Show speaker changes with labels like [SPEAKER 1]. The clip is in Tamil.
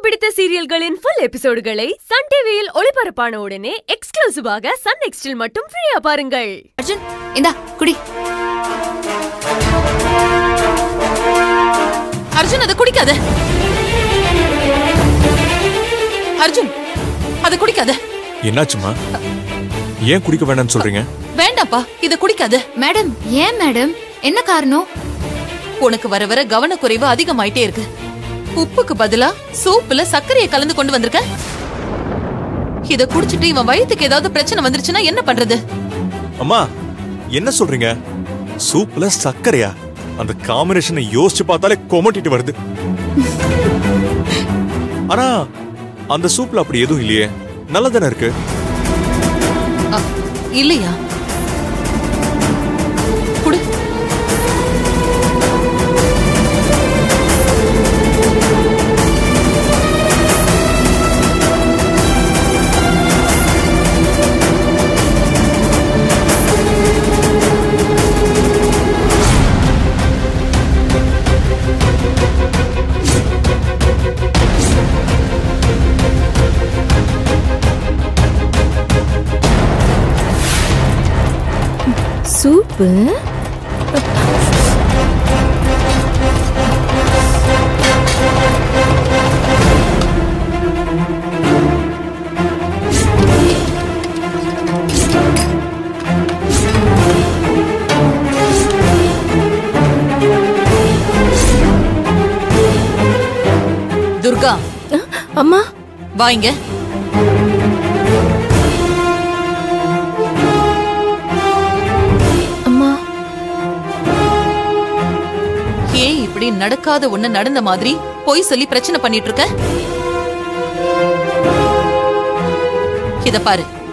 [SPEAKER 1] பிடித்த சீரியல்களின் ஃபுல் எபிசோடுகளை சன் டிவியில் ஒளிபரப்பான உடனே எக்ஸ்க்ளூசிவாக சன் நெக்ஸ்டில் மட்டும் ஃப்ரீயா பாருங்கள்
[SPEAKER 2] அர்ஜுன் இந்தா குடி அர்ஜுன் அதை குடிக்காத அர்ஜுன் அதை குடிக்காத
[SPEAKER 3] என்னாச்சுமா ஏன் குடிக்க வேண்டாம்னு சொல்றீங்க
[SPEAKER 2] வேண்டாப்பா இதை குடிக்காத
[SPEAKER 4] மேடம் ஏன் மேடம் என்ன காரணம்
[SPEAKER 2] உனக்கு வர வர கவனக்குறைவு அதிகமாயிட்டே இருக்கு உப்புக்கு பதிலா சூப்புல சர்க்கரையை கலந்து கொண்டு வந்திருக்க இத குடிச்சிட்டு இவன் வயித்துக்கு ஏதாவது பிரச்சனை வந்துருச்சுன்னா என்ன பண்றது
[SPEAKER 3] அம்மா என்ன சொல்றீங்க சூப்ல சர்க்கரையா அந்த காம்பினேஷனை யோசிச்சு பார்த்தாலே கொமட்டிட்டு வருது ஆனா அந்த சூப்ல அப்படி எதுவும் இல்லையே நல்லதானே இருக்கு
[SPEAKER 2] அ, இல்லையா குடு
[SPEAKER 1] சூப்பு
[SPEAKER 2] துர்கா
[SPEAKER 1] அம்மா
[SPEAKER 2] வாங்க
[SPEAKER 1] அம்மா
[SPEAKER 2] ஏன் இப்படி நடக்காத ஒண்ணு நடந்த மாதிரி பொய் சொல்லி பிரச்சனை பண்ணிட்டு இருக்க இத பாரு